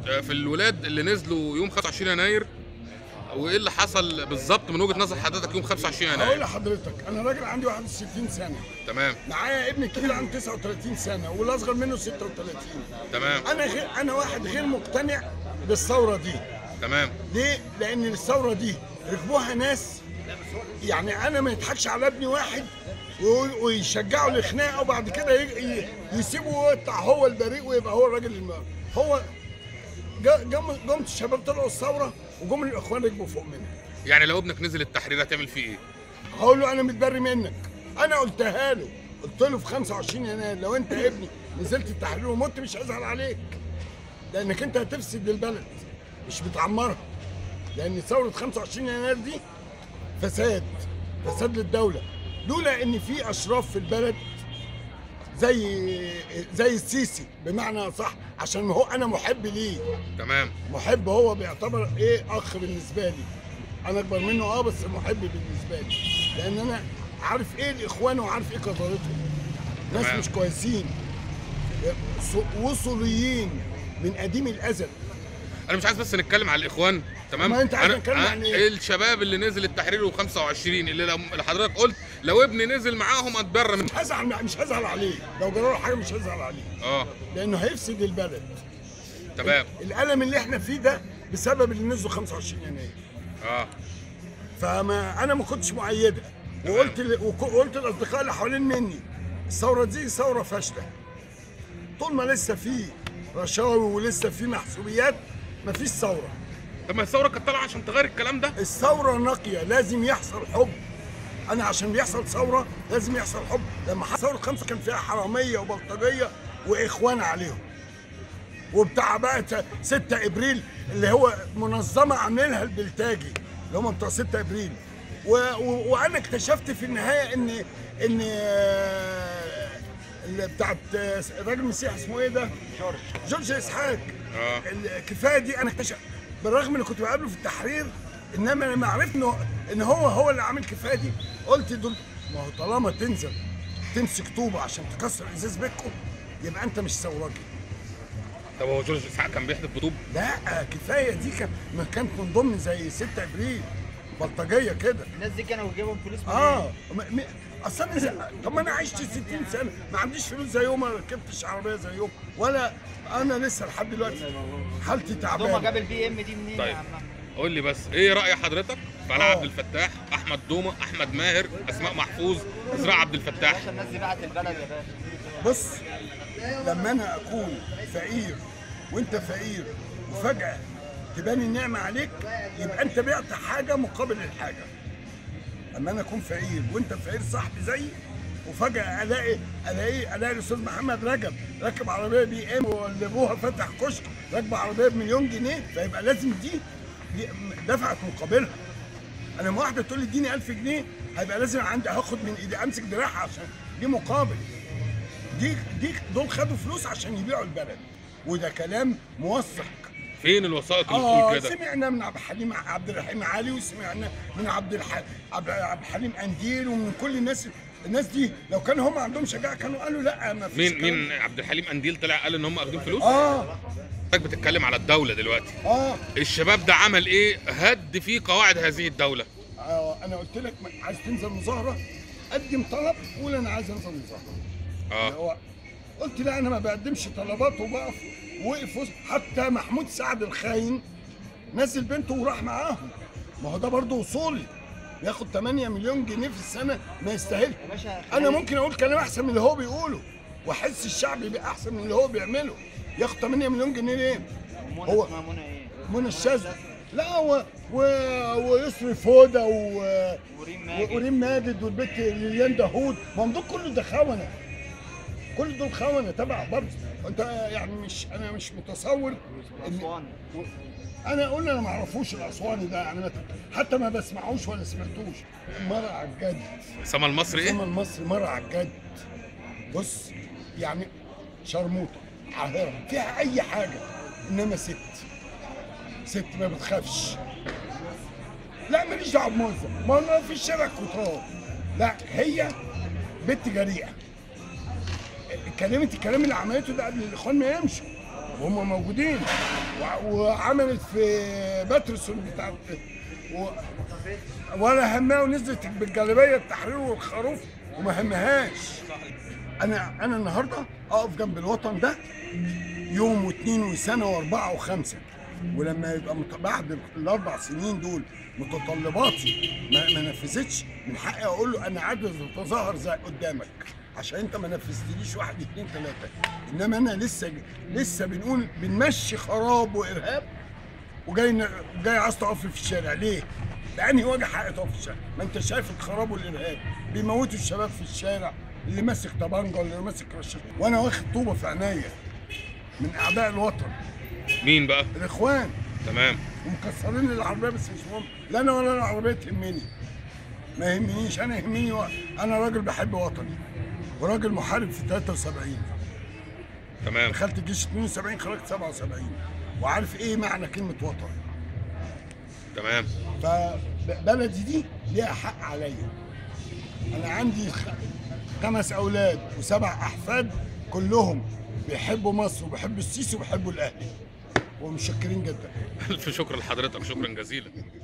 آه، في الولاد اللي نزلوا يوم 25 يناير وايه اللي حصل بالظبط من وجهه نظر حضرتك يوم 25 هقول يناير لحضرتك انا راجل عندي 61 سنه تمام معايا ابني الكبير عنده 39 سنه والاصغر منه 36 تمام انا غير انا واحد غير مقتنع بالثوره دي تمام ليه؟ لان الثوره دي ركبوها ناس يعني انا ما يضحكش على ابني واحد ويقول- ويشجعوا لخناقه وبعد كده ي- ي- يسيبه ويطلع هو البريء ويبقى هو الراجل الم... هو جا- جم جم الشباب طلعوا الثوره وجم الاخوان ركبوا فوق منها يعني لو ابنك نزل التحرير هتعمل فيه ايه هقول له انا متبري منك انا قلتها له قلت له في 25 يناير لو انت ابني نزلت التحرير ومت مش هزعل عليك لانك انت هتفسد البلد مش بتعمرها لان ثوره 25 يناير دي فساد فساد للدوله لولا ان في اشراف في البلد زي زي السيسي بمعنى صح عشان هو انا محب ليه تمام محب هو بيعتبر ايه اخ بالنسبه لي انا اكبر منه اه بس محب بالنسبه لي لان انا عارف ايه الاخوان وعارف ايه قدرتهم ناس تمام. مش كويسين ص- وصوليين من قديم الازل انا مش عايز بس نتكلم على الاخوان تمام ما أنت عايز أنا- نتكلم أنا عن إيه؟ الشباب اللي نزل التحرير و25 اللي لو- اللي حضرتك قلت لو ابني نزل معاهم اتبرى من مش هزعل مش هزعل عليه لو جرى له حاجه مش هزعل عليه اه لانه هيفسد البلد تمام الالم اللي احنا فيه ده بسبب اللي نزلوا 25 يناير اه فما انا ما كنتش مؤيدها وقلت ل... وك- وقلت للاصدقاء اللي حوالين مني الثوره دي ثوره فاشله طول ما لسه في رشاوي ولسه في محسوبيات مفيش ثوره طب ما الثوره كانت طالعه عشان تغير الكلام ده الثوره نقيه لازم يحصل حب انا عشان بيحصل ثوره لازم يحصل حب لما حصل ثوره خمسه كان فيها حراميه وبلطجيه واخوان عليهم وبتاع بقى 6 ابريل اللي هو منظمه عاملينها البلتاجي اللي هم بتوع 6 ابريل و... و... وانا اكتشفت في النهايه ان ان آه، اللي بتاعت آه، الراجل المسيحي اسمه ايه ده؟ جورج جورج اسحاق اه الكفايه دي انا اكتشفت بالرغم اني كنت بقابله في التحرير انما لما عرفت انه ان هو هو اللي عامل كفايه دي قلت دول ما هو طالما تنزل تمسك طوبه عشان تكسر ازاز بيتكم يبقى انت مش ثوراجي طب هو جورج اسحاق كان بيحدف بطوب لا كفايه دي كان ما كانت من ضمن زي 6 ابريل بلطجيه كده الناس دي كانوا بيجيبهم فلوس منين؟ اه م- م- اصل انا زي- طب ما انا عشت 60 سنه ما عنديش فلوس زيهم ما ركبتش عربيه زيهم ولا انا لسه لحد دلوقتي حالتي دوما تعبانه جاب البي ام دي منين طيب. يا عم قول لي بس ايه راي حضرتك في علاء آه. عبد الفتاح احمد دومه احمد ماهر اسماء محفوظ اسراء عبد الفتاح باشا الناس دي باعت البلد يا باشا بص لما انا اكون فقير وانت فقير وفجاه تبان النعمه عليك يبقى انت بعت حاجه مقابل الحاجه لما انا اكون فقير وانت فقير صاحبي زيي وفجاه الاقي الاقي الاقي الاستاذ محمد رجب راكب عربيه بي ام واللي ابوها فتح كشك راكبه عربيه بمليون جنيه فيبقى لازم دي دي دفعت مقابلها انا لما واحده تقول لي اديني 1000 جنيه هيبقى لازم عندي هاخد من ايدي امسك دراعها عشان دي مقابل دي دي دول خدوا فلوس عشان يبيعوا البلد وده كلام موثق فين الوثائق اللي اه بتقول كده سمعنا من عبد الحليم عبد الرحيم علي وسمعنا من عبد الح... عبد عبد الحليم قنديل ومن كل الناس الناس دي لو كانوا هم عندهم شجاعه كانوا قالوا لا ما فيش مين كلام. مين عبد الحليم قنديل طلع قال ان هم اخدين فلوس اه حضرتك بتتكلم على الدوله دلوقتي اه الشباب ده عمل ايه هد فيه قواعد هذه الدوله آه، انا قلت لك ما- عايز تنزل مظاهره قدم طلب قول انا عايز انزل مظاهره اللي اه هو قلت لا انا ما بقدمش طلبات وبقف وقف وسط- حتى محمود سعد الخاين نزل بنته وراح معاهم ما هو ده برضه وصولي ياخد 8 مليون جنيه في السنه ما يستاهلش يا باشا انا ممكن اقول كلام احسن من اللي هو بيقوله واحس الشعب يبقى احسن من اللي هو بيعمله ياخد 8 مليون جنيه ليه؟ منى هو- اسمها منى ايه؟ منى الشاذلي لا و... و... ويسري فوده و... وريم ماجد وريم ماجد والبت ليليان داوود ما هم دول كله ده خونه كل دول خونه تبع برضه انت يعني مش انا مش متصور ان اسوان انا اقول انا ما اعرفوش الاسواني ده يعني ما- حتى ما بسمعوش ولا سمعتوش مره على الجد سما المصري ايه السما المصري مره على الجد بص يعني شرموطه عاهره فيها اي حاجه انما ست ست ما بتخافش لا ماليش دعوه بموظف ما انا في الشارع كتار لا هي بنت جريئه اتكلمت الكلام اللي عملته ده قبل الاخوان ما يمشوا وهم موجودين وع- وعملت في باترسون بتاعت و... ولا همها ونزلت بالجلابيه التحرير والخروف وما همهاش انا انا النهارده اقف جنب الوطن ده يوم واثنين وسنه واربعه وخمسه ولما يبقى مت... بعد الاربع سنين دول متطلباتي ما, ما نفذتش من حقي اقول له انا عايز اتظاهر زي قدامك عشان انت ما نفذتليش واحد اثنين ثلاثه انما انا لسه لسه بنقول بنمشي خراب وارهاب وجاي ن- جاي عايز تقف في الشارع ليه؟ لانهي وجه حق تقف في الشارع؟ ما انت شايف الخراب والارهاب بيموتوا الشباب في الشارع اللي ماسك طبنجه واللي ماسك رشاش وانا واخد طوبه في عينيا من اعداء الوطن مين بقى الاخوان تمام ومكسرين لي العربيه بس مش مهم لا انا ولا العربيه تهمني ما يهمنيش انا يهمني و... انا راجل بحب وطني وراجل محارب في 73 تمام دخلت الجيش 72 خرجت 77 وعارف ايه معنى كلمه وطن تمام فبلدي دي ليها حق عليا انا عندي خ- خمس اولاد وسبع احفاد كلهم بيحبوا مصر وبيحبوا السيسي وبيحبوا الاهلي ومشكرين جدا الف شكر لحضرتك شكرا جزيلا